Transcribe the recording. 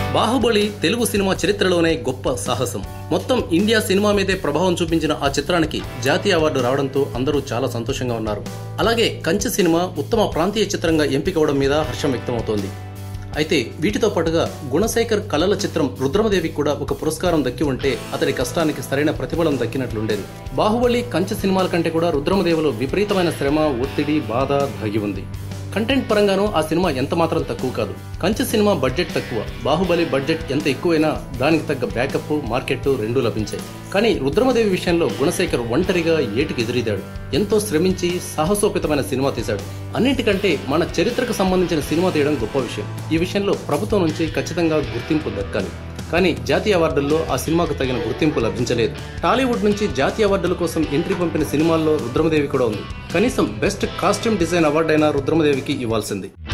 Baahubali Telugu cinema చరిత్రలోనే గొప్ప సాహసం మొత్తం ఇండియా సినిమా మీదే ప్రభావం చూపించిన ఆ చిత్రానికి జాతీయ అవార్డు రావడంతో అందరూ చాలా సంతోషంగా ఉన్నారు అలాగే కంచె సినిమా ఉత్తమ ప్రాంతీయ చిత్రంగా ఎంపికవడం మీద హర్షం వ్యక్తమవుతోంది అయితే వీటితో పాటుగా గుణశేఖర్ కళల చిత్రం రుద్రమదేవికి కూడా ఒక పురస్కారం దక్కి ఉంటే అతడి కష్టానికి సరైన ప్రతిఫలం దక్కినట్లుండేది బాహుబలి కంచె సినిమాల కంటే కూడా రుద్రమదేవిలో విపరీతమైన శ్రమ ఒత్తిడి బాధ దాగి ఉంది కంటెంట్ పరంగానూ ఆ సినిమా ఎంత మాత్రం తక్కువ కాదు కంచె సినిమా బడ్జెట్ తక్కువ బాహుబలి బడ్జెట్ ఎంత ఎక్కువైనా దానికి తగ్గ బ్యాకప్ మార్కెట్ రెండూ లభించాయి కానీ రుద్రమదేవి విషయంలో గుణశేఖర్ ఒంటరిగా ఏటికి ఎదురీదాడు ఎంతో శ్రమించి సాహసోపితమైన సినిమా తీశాడు అన్నింటికంటే మన చరిత్రకు సంబంధించిన సినిమా తీయడం గొప్ప విషయం ఈ విషయంలో ప్రభుత్వం నుంచి ఖచ్చితంగా గుర్తింపు దక్కాలి కానీ జాతీయ అవార్డుల్లో ఆ సినిమాకు తగిన గుర్తింపు లభించలేదు టాలీవుడ్ నుంచి జాతీయ అవార్డుల కోసం ఎంట్రీ పంపిన సినిమాల్లో రుద్రమదేవి కూడా ఉంది కనీసం బెస్ట్ కాస్ట్యూమ్ డిజైన్ అవార్డు అయినా రుద్రమదేవికి ఇవ్వాల్సింది